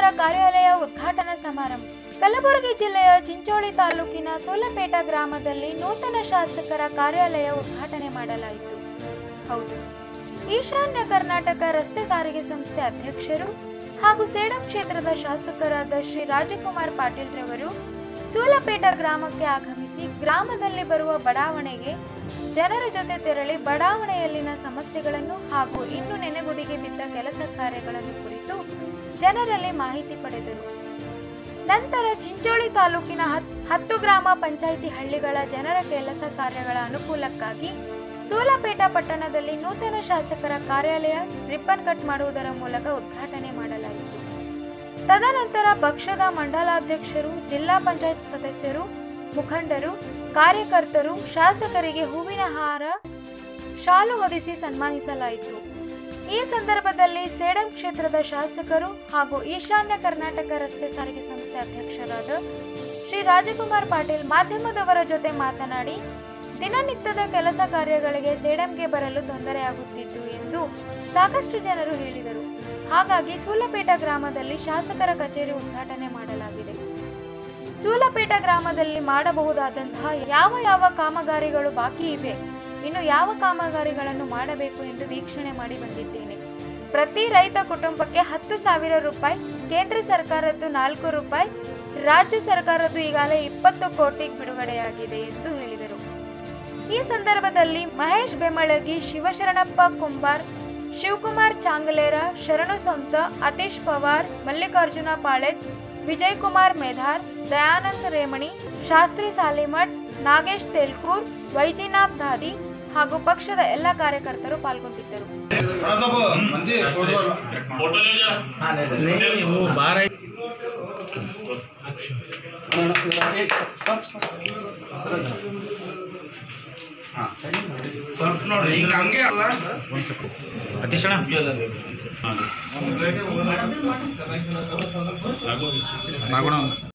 ಶಾಸಕರ ಕಾರ್ಯಾಲಯ ಉದ್ಘಾಟನಾ ಸಮಾರಂಭ ಕಲಬುರಗಿ ಜಿಲ್ಲೆಯ ಚಿಂಚೋಳಿ ತಾಲೂಕಿನ ಸೋಲಪೇಟ ಗ್ರಾಮದಲ್ಲಿ ನೂತನ ಶಾಸಕರ ಕಾರ್ಯಾಲಯ ಉದ್ಘಾಟನೆ ಮಾಡಲಾಯಿತು ಹೌದು ಈಶಾನ್ಯ ಕರ್ನಾಟಕ ರಸ್ತೆ ಸಾರಿಗೆ ಸಂಸ್ಥೆ ಅಧ್ಯಕ್ಷರು ಹಾಗೂ ಸೇಡಂ ಕ್ಷೇತ್ರದ ಶಾಸಕರಾದ ಶ್ರೀ ರಾಜಕುಮಾರ್ ಪಾಟೀಲ್ ರವರು ಸೂಲಪೇಟ ಗ್ರಾಮಕ್ಕೆ ಆಗಮಿಸಿ ಗ್ರಾಮದಲ್ಲಿ ಬರುವ ಬಡಾವಣೆಗೆ ಜನರ ಜೊತೆ ತೆರಳಿ ಬಡಾವಣೆಯಲ್ಲಿನ ಸಮಸ್ಯೆಗಳನ್ನು ಹಾಗೂ ಇನ್ನು ನೆನೆಗುದಿಗೆ ಬಿದ್ದ ಕೆಲಸ ಕಾರ್ಯಗಳನ್ನು ಕುರಿತು ಜನರಲ್ಲಿ ಮಾಹಿತಿ ಪಡೆದರು ನಂತರ ಚಿಂಚೋಳಿ ತಾಲೂಕಿನ ಹತ್- ಹತ್ತು ಗ್ರಾಮ ಪಂಚಾಯಿತಿ ಹಳ್ಳಿಗಳ ಜನರ ಕೆಲಸ ಕಾರ್ಯಗಳ ಅನುಕೂಲಕ್ಕಾಗಿ ಸೂಲಪೇಟ ಪಟ್ಟಣದಲ್ಲಿ ನೂತನ ಶಾಸಕರ ಕಾರ್ಯಾಲಯ ರಿಬ್ಬನ್ ಕಟ್ ಮಾಡುವುದರ ಮೂಲಕ ಉದ್ಘಾಟನೆ ಮಾಡಲಾಯಿತು ತದನಂತರ ಪಕ್ಷದ ಮಂಡಲಾಧ್ಯಕ್ಷರು ಜಿಲ್ಲಾ ಪಂಚಾಯತ್ ಸದಸ್ಯರು ಮುಖಂಡರು ಕಾರ್ಯಕರ್ತರು ಶಾಸಕರಿಗೆ ಹೂವಿನ ಹಾರ ಶಾಲು ಹೊದಿಸಿ ಸನ್ಮಾನಿಸಲಾಯಿತು ಈ ಸಂದರ್ಭದಲ್ಲಿ ಸೇಡಂ ಕ್ಷೇತ್ರದ ಶಾಸಕರು ಹಾಗೂ ಈಶಾನ್ಯ ಕರ್ನಾಟಕ ರಸ್ತೆ ಸಾರಿಗೆ ಸಂಸ್ಥೆ ಅಧ್ಯಕ್ಷರಾದ ಶ್ರೀ ರಾಜಕುಮಾರ್ ಪಾಟೀಲ್ ಮಾಧ್ಯಮದವರ ಜೊತೆ ಮಾತನಾಡಿ ದಿನನಿತ್ಯದ ಕೆಲಸ ಕಾರ್ಯಗಳಿಗೆ ಸೇಡಂಗೆ ಬರಲು ತೊಂದರೆಯಾಗುತ್ತಿತ್ತು ಎಂದು ಸಾಕಷ್ಟು ಜನರು ಹೇಳಿದರು ಹಾಗಾಗಿ ಸೂಲಪೇಟ ಗ್ರಾಮದಲ್ಲಿ ಶಾಸಕರ ಕಚೇರಿ ಉದ್ಘಾಟನೆ ಮಾಡಲಾಗಿದೆ ಸೂಲಪೇಟ ಗ್ರಾಮದಲ್ಲಿ ಮಾಡಬಹುದಾದಂತಹ ಯಾವ ಯಾವ ಕಾಮಗಾರಿಗಳು ಬಾಕಿ ಇವೆ ಇನ್ನು ಯಾವ ಕಾಮಗಾರಿಗಳನ್ನು ಮಾಡಬೇಕು ಎಂದು ವೀಕ್ಷಣೆ ಮಾಡಿ ಬಂದಿದ್ದೇನೆ ಪ್ರತಿ ರೈತ ಕುಟುಂಬಕ್ಕೆ ಹತ್ತು ಸಾವಿರ ರೂಪಾಯಿ ಕೇಂದ್ರ ಸರ್ಕಾರದ್ದು ನಾಲ್ಕು ರೂಪಾಯಿ ರಾಜ್ಯ ಸರ್ಕಾರದ್ದು ಈಗಾಗಲೇ ಇಪ್ಪತ್ತು ಕೋಟಿ ಬಿಡುಗಡೆಯಾಗಿದೆ ಎಂದು ಹೇಳಿದರು ಈ ಸಂದರ್ಭದಲ್ಲಿ ಮಹೇಶ್ ಬೆಮಳಗಿ ಶಿವಶರಣಪ್ಪ ಕುಂಬಾರ್ ಶಿವಕುಮಾರ್ ಚಾಂಗಲೇರ ಶರಣು ಸೊಂತ ಅತೀಶ್ ಪವಾರ್ ಮಲ್ಲಿಕಾರ್ಜುನ ಪಾಳೆತ್ ವಿಜಯ್ ಕುಮಾರ್ ಮೇಧಾರ್ ದಯಾನಂದ್ ರೇಮಣಿ ಶಾಸ್ತ್ರಿ ಸಾಲಿಮಠ್ ನಾಗೇಶ್ ತೆಲ್ಕೂರ್ ವೈಜಿನಾಥ್ ದಾದಿ ಹಾಗೂ ಪಕ್ಷದ ಎಲ್ಲ ಕಾರ್ಯಕರ್ತರು ಪಾಲ್ಗೊಂಡಿದ್ದರು थोड़ा सा वो मंदिर छोड़ दो फोटो ले जा नहीं वो बाहर है ಸ್ವಲ್ಪ ನೋಡ್ರಿ ಈಗ ಹಂಗೆ ಅಲ್ಲ ಅತಿಶಣ ಹಾಂ ನಾಗೋಣ